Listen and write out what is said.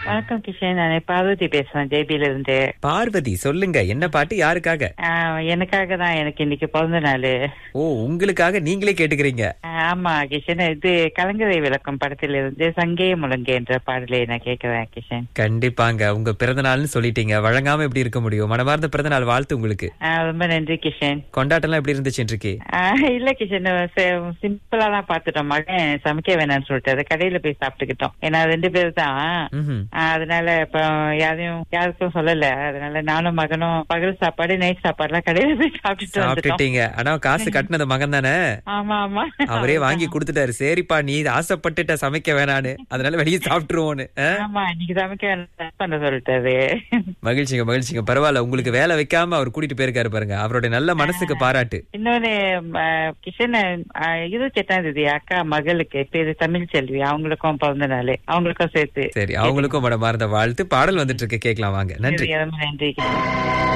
வணக்கம் கிஷன் நான் பார்வதி பேசுறேன் ஜேபில இருந்து பார்வதி சொல்லுங்க என்ன பாட்டு யாருக்காக ஆஹ் எனக்காக தான் எனக்கு இன்னைக்கு பிறந்த நாள் ஓ உங்களுக்காக நீங்களே கேட்டுக்கிறீங்க ஆமா கிஷன் இது கலங்கரை விளக்கம் படத்துல இருந்து சங்கே முழங்கே என்ற பாடலை நான் கேட்கிறேன் கிஷன் கண்டிப்பாங்க உங்க பிறந்த நாள்னு சொல்லிட்டீங்க வழங்காம எப்படி இருக்க முடியும் மனமார்ந்த பிறந்த நாள் வாழ்த்து உங்களுக்கு ஆஹ் ரொம்ப நன்றி கிஷன் கொண்டாட்டம்லாம் எப்படி இருந்துச்சு இன்றைக்கு ஆஹ் இல்ல கிஷன் சிம்பிளா தான் பாத்துட்டோம் மகன் சமைக்க வேணாம்னு சொல்லிட்டு அதை கடையில போய் சாப்பிட்டுக்கிட்டோம் ஏன்னா ரெண்டு பேர் தான் ம்ஹும். ஆஹ் அதனால இப்ப யாரையும் யாருக்கும் சொல்லல அதனால நானும் மகனும் பகல் சாப்பாடு நைட் சாப்பாடுலாம் கடையில போய் சாப்பிட்டுட்டு வந்துட்டோம் சாப்பிட்டுட்டீங்க ஆனா காசு கட்டினது மகன் தானே ஆமா ஆமா அவரே வாங்கி கொடுத்துட்டாரு சரிப்பா நீ ஆசைப்பட்டுட்ட சமைக்க வேணான்னு அதனால வெளியே சாப்பிட்டுருவோன்னு ஆ? ஆமா இன்னைக்கு சமைக்க வேணாம் பண்ண சொல்லிட்டாரு மகிழ்ச்சிங்க மகிழ்ச்சிங்க பரவாயில்ல உங்களுக்கு வேலை வைக்காம அவர் கூட்டிட்டு போயிருக்காரு பாருங்க அவருடைய நல்ல மனசுக்கு பாராட்டு இன்னொன்னு ம, கிஷன் அஹ், இருபத்தி எட்டாம் தேதி அக்கா மகளுக்கு பேரு தமிழ் செல்வி அவங்களுக்கும் பிறந்த நாள் அவங்களுக்கும் சேர்த்து சரி அவங்களுக்கும் மனமார்ந்த வாழ்த்து பாடல் வந்துட்டு இருக்கு கேட்கலாம் வாங்க நன்றி ரொம்ப நன்றி கிஷன்